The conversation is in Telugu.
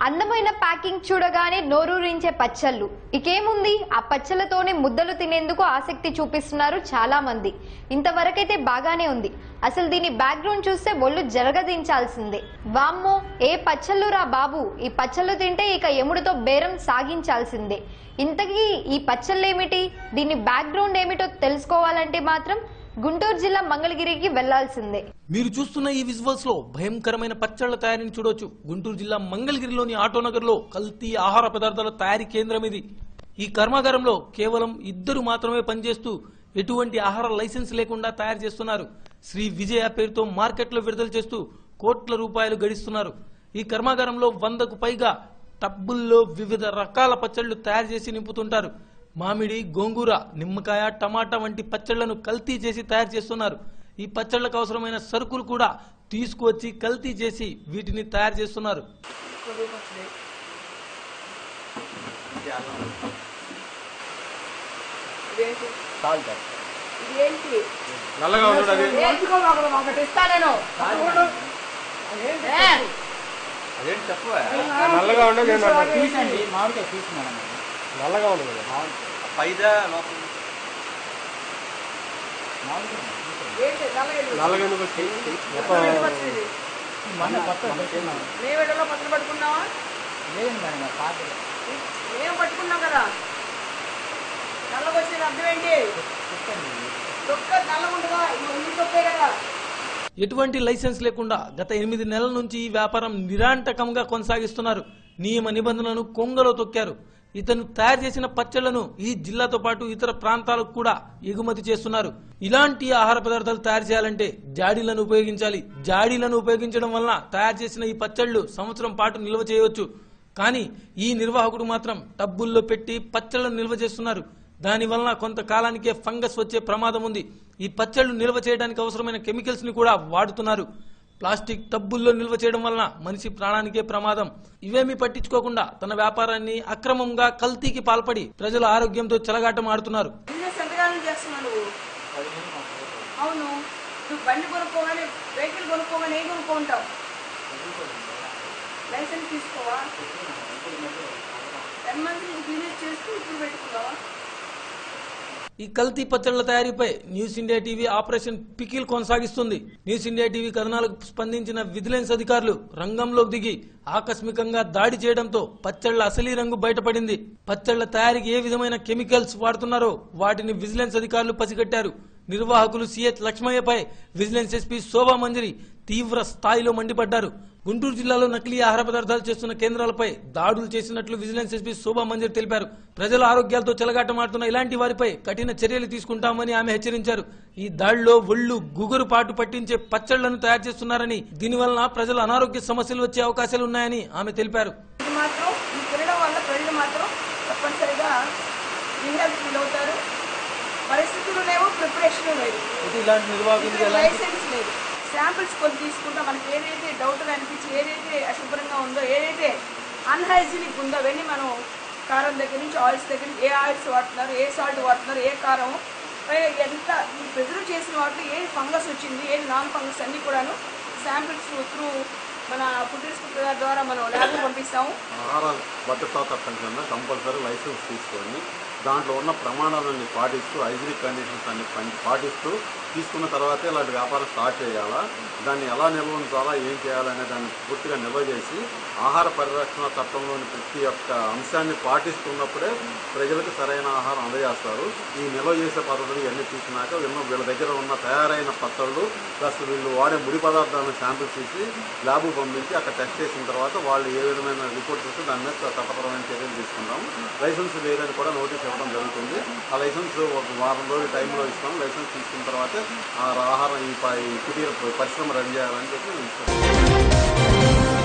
అందమైన ప్యాకింగ్ చూడగానే నోరూరించే పచ్చళ్ళు ఇకేముంది ఆ పచ్చళ్ళతోనే ముద్దలు తినేందుకు ఆసక్తి చూపిస్తున్నారు చాలా మంది ఇంతవరకైతే బాగానే ఉంది అసలు దీని బ్యాక్గ్రౌండ్ చూస్తే ఒళ్ళు జరగదించాల్సిందే వామ్మో ఏ పచ్చళ్ళు రా బాబు ఈ పచ్చళ్ళు తింటే ఇక ఎముడితో బేరం సాగించాల్సిందే ఇంతకీ ఈ పచ్చళ్ళు ఏమిటి దీని బ్యాక్గ్రౌండ్ ఏమిటో తెలుసుకోవాలంటే మాత్రం గుంటూరు జిల్లా మంగళగిరికి వెళ్లాల్సిందే మీరు చూస్తున్న ఈ విజువల్స్ లో భయంకరమైన పచ్చళ్ల తయారీని చూడొచ్చు గుంటూరు జిల్లా మంగళగిరిలోని ఆటోనగర్ లో కల్తీ ఆహార పదార్థాల తయారీ కేంద్రం ఇది ఈ కర్మాగారంలో కేవలం ఇద్దరు మాత్రమే పనిచేస్తూ ఎటువంటి ఆహార లైసెన్స్ లేకుండా తయారు చేస్తున్నారు శ్రీ విజయ పేరుతో మార్కెట్లో విడుదల చేస్తూ కోట్ల రూపాయలు గడిస్తున్నారు ఈ కర్మాగారంలో వందకు పైగా టబ్బుల్లో వివిధ రకాల పచ్చళ్లు తయారు చేసి నింపుతుంటారు మామిడి గోంగూర నిమ్మకాయ టమాటా వంటి పచ్చళ్లను కల్తీ చేసి తయారు చేస్తున్నారు ఈ పచ్చళ్లకు అవసరమైన సరుకులు కూడా తీసుకువచ్చి కల్తీ చేసి వీటిని తయారు చేస్తున్నారు ఇదేంటి సాల్ట్ ఇదేంటి నల్లగా ఉండదు అది నేర్చుకో ఒకటి ఒకటి ఇస్తా నేను ఏ? అదేంటి చెప్పవా నల్లగా ఉండదు నేను అన్నాను. తీసండి మామిడికాయ తీసి మేడం నల్లగా ఉండదు కదా పైదా లోపల ఏంటి నల్లగా ఎందుకు? నల్లగా ఎందుకు వచ్చి మొత్తం ఎందుకు వచ్చింది? మొన్న కొత్త పెట్టినాం నీ వీడియోలో పత్రం పట్టుకున్నావా లేదండి మేడం మా పాత మేము పట్టుకున్నాం కదా నల్లగా వచ్చిన అర్థం ఏంటి తొక్క నల్లగా ఉండదా ఇది తొక్కే కదా ఎటువంటి లైసెన్స్ లేకుండా గత ఎనిమిది నెలల నుంచి ఈ వ్యాపారం నిరాంటకంగా కొనసాగిస్తున్నారు నియమ నిబంధనలను కొంగలో తొక్కారు ఇతను తయారు చేసిన పచ్చళ్లను ఈ జిల్లాతో పాటు ఇతర ప్రాంతాలకు కూడా ఎగుమతి చేస్తున్నారు ఇలాంటి ఆహార పదార్థాలు తయారు చేయాలంటే జాడీలను ఉపయోగించాలి జాడీలను ఉపయోగించడం వలన తయారు చేసిన ఈ పచ్చళ్లు సంవత్సరం పాటు నిల్వ చేయవచ్చు కానీ ఈ నిర్వాహకుడు మాత్రం టబ్బుల్లో పెట్టి పచ్చళ్లను నిల్వ చేస్తున్నారు దాని వలన కొంతకాలానికే ఫంగస్ వచ్చే ప్రమాదం ఉంది ఈ పచ్చళ్లు నిల్వ చేయడానికి అవసరమైన కెమికల్స్ ని కూడా వాడుతున్నారు ప్లాస్టిక్ టబ్బుల్లో నిల్వ చేయడం వలన మనిషి ప్రాణానికే ప్రమాదం ఇవేమీ పట్టించుకోకుండా తన వ్యాపారాన్ని అక్రమంగా కల్తీకి పాల్పడి ప్రజల ఆరోగ్యంతో చెలగాటం ఆడుతున్నారు బిజినెస్ ఎంతకాలం చేస్తున్నావు నువ్వు అవును నువ్వు బండి కొనుక్కోగానే వెహికల్ కొనుక్కోగానే ఏం కొనుక్కుంటావు లైసెన్స్ తీసుకోవా టెన్ మంత్స్ నువ్వు బిజినెస్ చేస్తూ ఇప్పుడు పెట్టుకున్నావా ఈ కల్తీ పచ్చళ్ల తయారీపై news India TV operation pickle కొనసాగిస్తుంది న్యూస్ ఇండియా టీవీ కథనాలకు స్పందించిన విజిలెన్స్ అధికారులు రంగంలోకి దిగి ఆకస్మికంగా దాడి చేయడంతో పచ్చళ్ల అసలీ రంగు బయటపడింది పచ్చళ్ల తయారీకి ఏ విధమైన కెమికల్స్ వాడుతున్నారో వాటిని విజిలెన్స్ అధికారులు పసిగట్టారు నిర్వాహకులు సిహెచ్ లక్ష్మయ్యపై విజిలెన్స్ ఎస్పీ శోభా మంజరి తీవ్ర స్థాయిలో మండిపడ్డారు గుంటూరు జిల్లాలో నకిలీ ఆహార పదార్థాలు చేస్తున్న కేంద్రాలపై దాడులు చేసినట్లు విజిలెన్స్ ఎస్పీ శోభా మంజరి తెలిపారు ప్రజల ఆరోగ్యాలతో చెలగాటమాడుతున్న ఇలాంటి వారిపై కఠిన చర్యలు తీసుకుంటామని ఆమె హెచ్చరించారు ఈ దాడిలో ఒళ్ళు గుగురు పాటు పట్టించే పచ్చళ్లను తయారు చేస్తున్నారని దీనివలన ప్రజల అనారోగ్య సమస్యలు వచ్చే అవకాశాలు ఉన్నాయని ఆమె తెలిపారు ఇది మాత్రం ఇది తినడం వల్ల ప్రజలు మాత్రం తప్పనిసరిగా రీహాబ్ ఫీల్ అవుతారు పరిస్థితులు లేవు ప్రిపరేషన్ లేదు ఇలాంటి నిర్వాహకులు ఇక్కడ లైసెన్స్ లేదు శాంపిల్స్ కొన్ని తీసుకుంటా మనకి ఏదైతే డౌట్గా అనిపించి ఏదైతే అశుభ్రంగా ఉందో ఏదైతే అన్హైజీనిక్ ఉందో అవన్నీ మనం కారం దగ్గర నుంచి ఆయిల్స్ దగ్గర నుంచి ఏ ఆయిల్స్ వాడుతున్నారు ఏ సాల్ట్ వాడుతున్నారు ఏ కారం ఏ ఎంత ఈ ప్రిజర్వ్ చేసిన వాటిలో ఏ ఫంగస్ వచ్చింది ఏ నాన్ ఫంగస్ అన్నీ కూడాను శాంపిల్స్ త్రూ మన ఫుడ్ ఇన్స్పెక్టర్ ద్వారా మనం ల్యాబ్కి పంపిస్తాము ఆహార భద్రతా చట్టం కింద కంపల్సరీ లైసెన్స్ తీసుకొని దాంట్లో ఉన్న ప్రమాణాలన్నీ పాటిస్తూ హైజీనిక్ కండిషన్స్ అన్ని పని- పాటిస్తూ తీసుకున్న తర్వాతే ఇలాంటి వ్యాపారం స్టార్ట్ చేయాలా దాన్ని ఎలా నిల్వ ఉంచాలా ఏం చేయాలనే దాన్ని పూర్తిగా నిల్వ చేసి ఆహార పరిరక్షణ చట్టంలోని ప్రతి ఒక్క అంశాన్ని పాటిస్తున్నప్పుడే ప్రజలకు సరైన ఆహారం అందజేస్తారు ఈ నిల్వ చేసే పద్ధతులు ఇవన్నీ చూసినాక వీళ్ళు వీళ్ళ దగ్గర ఉన్న తయారైన పచ్చళ్ళు ప్లస్ వీళ్ళు వాడే ముడి పదార్థాలను శాంపిల్స్ తీసి ల్యాబ్ పంపించి అక్కడ టెస్ట్ చేసిన తర్వాత వాళ్ళు ఏ విధమైన రిపోర్ట్స్ ఇస్తే దాని మీద చట్టపరమైన చర్యలు తీసుకుంటాం లైసెన్స్ లేదని కూడా నోటీస్ ఇవ్వడం జరుగుతుంది ఆ లైసెన్స్ ఒక వారం రోజుల టైంలో ఇస్తాం లైసెన్స్ తీసుకున్న తర్వాతే ఆ ఆహారం ఈ ప- ఈ కుటీర పరిశ్రమ రన్ చేయాలని చెప్పి ఇస్తాం